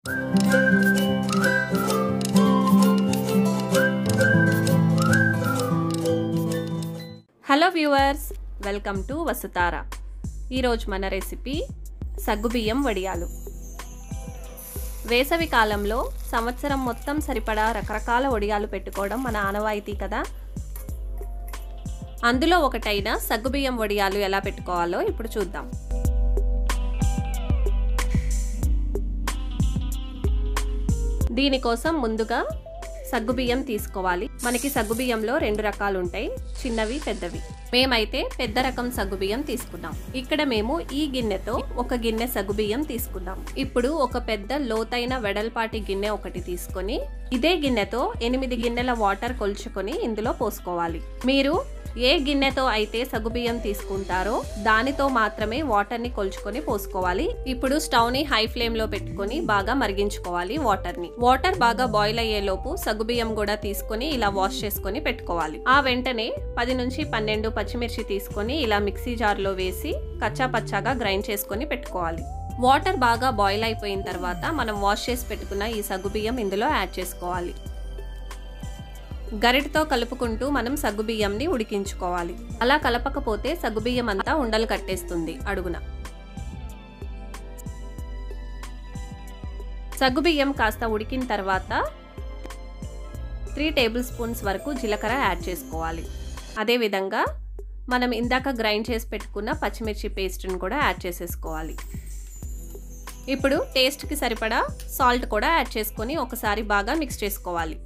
hello viewers welcome to Vasuthara ఈరోజు మన recipe సగ్గుబియ్యం వడియాలు వేసవి కాలంలో సంవత్సరం మొత్తం సరిపడా రకరకాల వడియాలు పెట్టుకోవడం మన ఆనవాయితీ కదా అందులో ఒకటైన సగ్గుబియ్యం వడియాలు ఎలా పెట్టుకోవాలో ఇప్పుడు చూద్దాం దీనికోసం ముందుగా సగ్గుబియ్యం తీసుకోవాలి మనకి సగ్గుబియ్యంలో రెండు రకాలు ఉంటాయి చిన్నవి పెద్దవి మేమైతే పెద్ద రకం సగ్గుబియ్యం తీసుకున్నాం ఇక్కడ మేము ఈ గిన్నెతో ఒక గిన్నె సగ్గుబియ్యం తీసుకున్నాం ఇప్పుడు ఒక పెద్ద లోతైన వెడల్పాటి గిన్నె ఒకటి తీసుకొని ఇదే గిన్నెతో ఎనిమిది గిన్నెల వాటర్ కొలుచుకొని ఇందులో పోసుకోవాలి మీరు ఏ గిన్నెతో అయితే సగుబియ్యం తీసుకుంటారో దానితో మాత్రమే వాటర్ని కొలుచుకొని పోసుకోవాలి ఇప్పుడు స్టవ్ ని హై ఫ్లేమ్ లో పెట్టుకొని బాగా మరిగించుకోవాలి వాటర్ ని వాటర్ బాగా బాయిల్ అయ్యే లోపు సగుబియ్యం కూడా తీసుకొని ఇలా వాష్ చేసుకొని పెట్టుకోవాలి ఆ వెంటనే పది నుంచి పన్నెండు పచ్చిమిర్చి తీసుకొని ఇలా మిక్సీ జార్ లో వేసి కచ్చా పచ్చాగా గ్రైండ్ చేసుకొని పెట్టుకోవాలి వాటర్ బాగా బాయిల్ అయిపోయిన తర్వాత మనం వాష్ చేసి పెట్టుకున్న ఈ సగ్గుబియ్యం ఇందులో యాడ్ చేసుకోవాలి గరిటతో కలుపుకుంటూ మనం సగ్గుబియ్యంని ఉడికించుకోవాలి అలా కలపకపోతే సగ్గుబియ్యం అంతా ఉండలు కట్టేస్తుంది అడుగున సగ్గుబియ్యం కాస్త ఉడికిన తర్వాత త్రీ టేబుల్ స్పూన్స్ వరకు జీలకర్ర యాడ్ చేసుకోవాలి అదేవిధంగా మనం ఇందాక గ్రైండ్ చేసి పెట్టుకున్న పచ్చిమిర్చి పేస్ట్ని కూడా యాడ్ చేసేసుకోవాలి ఇప్పుడు టేస్ట్కి సరిపడా సాల్ట్ కూడా యాడ్ చేసుకొని ఒకసారి బాగా మిక్స్ చేసుకోవాలి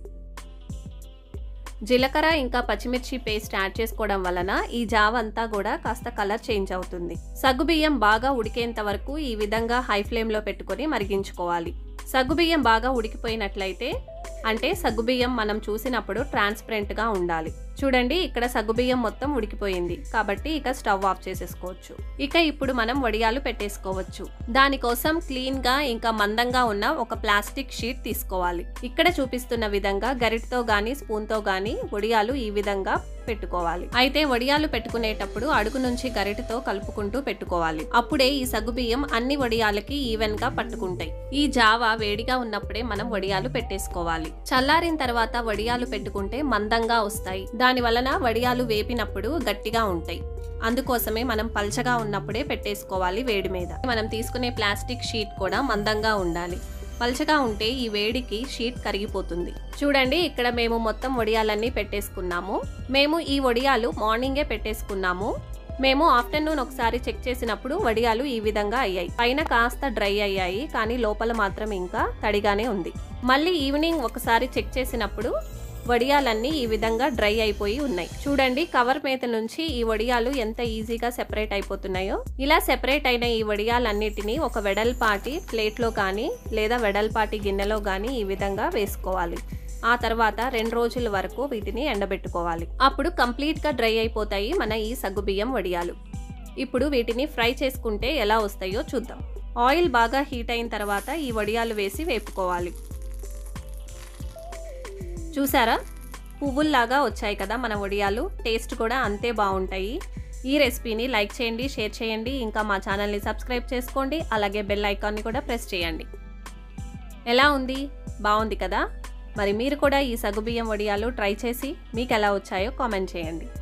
జీలకర్ర ఇంకా పచ్చిమిర్చి పేస్ట్ యాడ్ చేసుకోవడం వలన ఈ జావ అంతా కూడా కాస్త కలర్ చేంజ్ అవుతుంది సగ్గుబియ్యం బాగా ఉడికేంత వరకు ఈ విధంగా హై ఫ్లేమ్లో పెట్టుకొని మరిగించుకోవాలి సగ్గుబియ్యం బాగా ఉడికిపోయినట్లయితే అంటే సగ్గుబియ్యం మనం చూసినప్పుడు ట్రాన్స్పరెంట్గా ఉండాలి చూడండి ఇక్కడ సగ్గుబియ్యం మొత్తం ఉడికిపోయింది కాబట్టి ఇక స్టవ్ ఆఫ్ చేసేసుకోవచ్చు ఇక ఇప్పుడు మనం వడియాలు పెట్టేసుకోవచ్చు దానికోసం క్లీన్గా ఇంకా మందంగా ఉన్న ఒక ప్లాస్టిక్ షీట్ తీసుకోవాలి ఇక్కడ చూపిస్తున్న విధంగా గరిటతో గాని స్పూన్తో గాని వడియాలు ఈ విధంగా పెట్టుకోవాలి అయితే వడియాలు పెట్టుకునేటప్పుడు అడుగు నుంచి గరిటతో కలుపుకుంటూ పెట్టుకోవాలి అప్పుడే ఈ సగ్గుబియ్యం అన్ని వడియాలకి ఈవెన్ గా పట్టుకుంటాయి ఈ జావా వేడిగా ఉన్నప్పుడే మనం వడియాలు పెట్టేసుకోవాలి చల్లారిన తర్వాత వడియాలు పెట్టుకుంటే మందంగా వస్తాయి దాని వలన వడియాలు వేపినప్పుడు గట్టిగా ఉంటాయి అందుకోసమే మనం పల్చగా ఉన్నప్పుడే పెట్టేసుకోవాలి వేడి మీద మనం తీసుకునే ప్లాస్టిక్ షీట్ కూడా మందంగా ఉండాలి పల్చగా ఉంటే ఈ వేడికి షీట్ కరిగిపోతుంది చూడండి ఇక్కడ మేము మొత్తం వడియాలన్నీ పెట్టేసుకున్నాము మేము ఈ వడియాలు మార్నింగే పెట్టేసుకున్నాము మేము ఆఫ్టర్నూన్ ఒకసారి చెక్ చేసినప్పుడు వడియాలు ఈ విధంగా అయ్యాయి పైన కాస్త డ్రై అయ్యాయి కానీ లోపల మాత్రం ఇంకా తడిగానే ఉంది మళ్ళీ ఈవినింగ్ ఒకసారి చెక్ చేసినప్పుడు వడియాలన్నీ ఈ విధంగా డ్రై అయిపోయి ఉన్నాయి చూడండి కవర్ మీద నుంచి ఈ వడియాలు ఎంత ఈజీగా సెపరేట్ అయిపోతున్నాయో ఇలా సెపరేట్ అయిన ఈ వడియాలన్నిటినీ ఒక వెడల్పాటి ప్లేట్లో కానీ లేదా వెడల్పాటి గిన్నెలో కానీ ఈ విధంగా వేసుకోవాలి ఆ తర్వాత రెండు రోజుల వరకు వీటిని ఎండబెట్టుకోవాలి అప్పుడు కంప్లీట్గా డ్రై అయిపోతాయి మన ఈ సగ్గుబియ్యం వడియాలు ఇప్పుడు వీటిని ఫ్రై చేసుకుంటే ఎలా వస్తాయో చూద్దాం ఆయిల్ బాగా హీట్ అయిన తర్వాత ఈ వడియాలు వేసి వేపుకోవాలి చూసారా పువ్వుల్లాగా వచ్చాయి కదా మన వడియాలు టేస్ట్ కూడా అంతే బాగుంటాయి ఈ రెసిపీని లైక్ చేయండి షేర్ చేయండి ఇంకా మా ఛానల్ని సబ్స్క్రైబ్ చేసుకోండి అలాగే బెల్ ఐకాన్ని కూడా ప్రెస్ చేయండి ఎలా ఉంది బాగుంది కదా మరి మీరు కూడా ఈ సగుబియ్యం వడియాలు ట్రై చేసి మీకు ఎలా వచ్చాయో కామెంట్ చేయండి